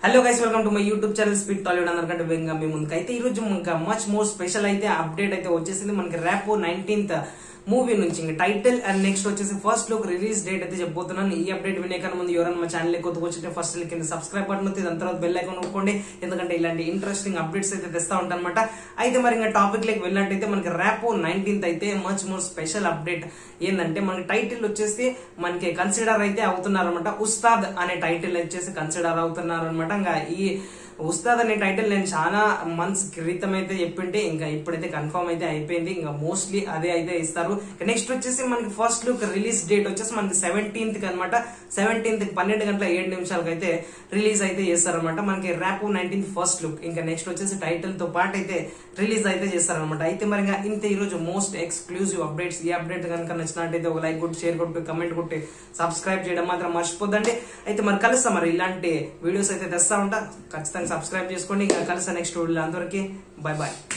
hello guys welcome to my YouTube channel speed Tollywood అందరికంటే వేగంగా మీ ముందుకు అయితే ఈ రోజు ఇంకా మచ్ మోర్ స్పెషల్ అయితే అప్డేట్ అయితే వచ్చేసింది మనకి ర్యాపో నైన్టీన్త్ మూవీ నుంచి ఇంకా టైటిల్ అండ్ నెక్స్ట్ వచ్చేసి ఫస్ట్ లుక్ రిలీజ్ డేట్ అయితే చెప్పబోతున్నాను ఈ అప్డేట్ వినే కన్నా ముందు ఎవరైనా మా ఛానల్ కొత్తగా వచ్చితే ఫస్ట్ కింద సబ్స్క్రైబ్ బటన్ ఉంది దాని తర్వాత బెల్ ఐకాన్ నొక్కండి ఎందుకంటే ఇలాంటి ఇంట్రెస్టింగ్ అప్డేట్స్ అయితే తెస్తా ఉంటాను అనమాట అయితే మరి ఇంకా టాపిక్ లకి వెళ్ళినట్టయితే మనకి ర్యాపో నైన్టీన్త్ అయితే మచ్ మోర్ స్పెషల్ అప్డేట్ ఏంటంటే మనకి టైటిల్ వచ్చేసి మనకి కన్సిడర్ అయితే అవుతున్నారు అనమాట ఉస్తాద్ అనే టైటిల్ వచ్చేసి కన్సిడర్ అవుతున్నారు అనమాట ఇంకా ఈ ఉస్తాద్ అనే టైటిల్ నేను చాలా మంత్స్ క్రితం అయితే చెప్పింటే ఇంకా ఇప్పుడైతే కన్ఫర్మ్ అయితే అయిపోయింది ఇంకా మోస్ట్లీ అదే అయితే ఇస్తారు నెక్స్ట్ వచ్చేసి మనకి ఫస్ట్ లుక్ రిలీజ్ డేట్ వచ్చేసి మనకి సెవెంటీన్త్ కి అనమాట సెవెంటీన్త్ పన్నెండు గంటల ఏడు నిమిషాలకు అయితే రిలీజ్ అయితే చేస్తారనమాట మనకి ర్యాపో నైన్టీన్త్ ఫస్ట్ లుక్ ఇంకా నెక్స్ట్ వచ్చేసి టైటిల్ తో పాటు అయితే రిలీజ్ అయితే చేస్తారనమాట అయితే మరి ఇంకా ఇంత ఈ రోజు మోస్ట్ ఎక్స్క్లూజివ్ అప్డేట్స్ ఈ అప్డేట్ కనుక నచ్చినట్టయితే ఒక లైక్ కొట్టి షేర్ కొట్టి కమెంట్ కొట్టి సబ్స్క్రైబ్ చేయడం మాత్రం మర్చిపోద్దండి అయితే మరి కలుస్తాం మరి ఇలాంటి వీడియోస్ అయితే తెస్తా ఉంటా ఖచ్చితంగా సబ్స్క్రైబ్ చేసుకోండి ఇంకా కలుస్తా నెక్స్ట్ వీడియో అందరికీ బై బాయ్